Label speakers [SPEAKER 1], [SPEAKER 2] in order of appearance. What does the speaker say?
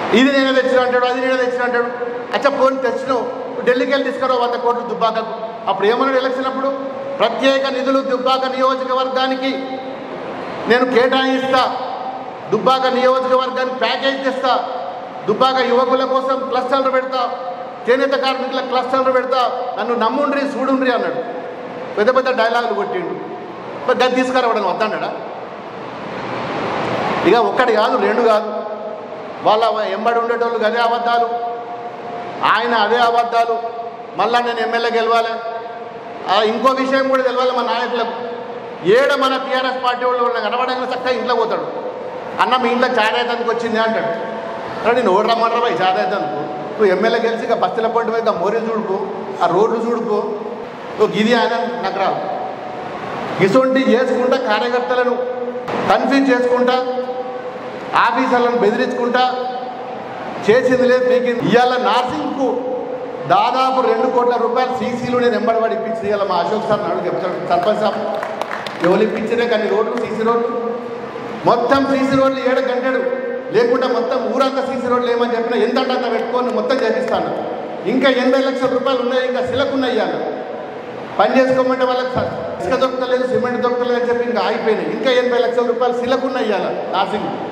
[SPEAKER 1] ఇది నేనే తెచ్చిన అంటాడు అది నేనే తెచ్చిన అంటాడు అచ్చా పోనీ తెచ్చినావు ఢిల్లీకి వెళ్ళి తీసుకురా వంద కోట్లు దుబ్బాకకు అప్పుడు ఏమన్నాడు ఎలక్షన్ అప్పుడు ప్రత్యేక నిధులు దుబ్బాక నియోజకవర్గానికి నేను కేటాయిస్తా దుబ్బాక నియోజకవర్గానికి ప్యాకేజ్ తెస్తా దుబ్బాక యువకుల కోసం క్లస్టర్లు పెడతా చేనేత కార్మికుల క్లస్టర్లు పెడతా నన్ను నమ్ముండ్రి చూడుండ్రి అన్నాడు పెద్ద పెద్ద డైలాగులు కొట్టిండు మరి గది తీసుకురావడం వద్దన్నాడా ఇక ఒక్కటి కాదు రెండు కాదు వాళ్ళ ఎంబడి ఉండేటోళ్ళు అదే అబద్ధాలు ఆయన అదే అబద్ధాలు మళ్ళా నేను ఎమ్మెల్యే గెలవాలి ఆ, ఇంకో విషయం కూడా తెలియాలి మా నాయకులకు ఏడ మన టీఆర్ఎస్ పార్టీ వాళ్ళు వాళ్ళని కనబడంగా చక్కగా ఇంట్లో పోతాడు అన్న మీ ఇంట్లో చాదాయితానికి వచ్చింది అంటాడు అరే నేను ఓడి రమ్మంటారా పోయి చాదాయితానికి నువ్వు ఎమ్మెల్యే గెలిచి ఇక బస్సుల పొంటి మీద మోరీలు చూడుకో ఆ రోడ్లు చూడుకో నువ్వు గిది ఆయన నాకు రావు ఇటువంటి చేసుకుంటా కార్యకర్తలను కన్ఫ్యూజ్ చేసుకుంటా ఆఫీసర్లను బెదిరించుకుంటా చేసింది లేదు మీకు ఇవాళ నార్సింగ్కు దాదాపు రెండు కోట్ల రూపాయలు సీసీలు నేను ఎంబడబడి ఇప్పించి ఇవాళ మా అశోక్ సార్ నాడు చెప్తాడు సర్పంచ్ సాబ్ ఎవరు ఇప్పించినే కానీ రోడ్లు సీసీ రోడ్లు మొత్తం సీసీ రోడ్లు ఏడు గంటడు లేకుండా మొత్తం ఊరంతా సీసీ రోడ్లు ఏమని చెప్పినా ఎంత అంటే అంత పెట్టుకొని మొత్తం చేపిస్తాను ఇంకా ఎనభై లక్షల రూపాయలు ఉన్నాయి ఇంకా సిలకున్నాయి ఇవాళ పని చేసుకోమంటే వాళ్ళకి ఇసుక దొరకలేదు సిమెంట్ దొరకలేదు అని చెప్పి ఇంకా ఆగిపోయినాయి ఇంకా ఎనభై లక్షల రూపాయలు సిలకున్నాయి ఇవాళ నాసింగ్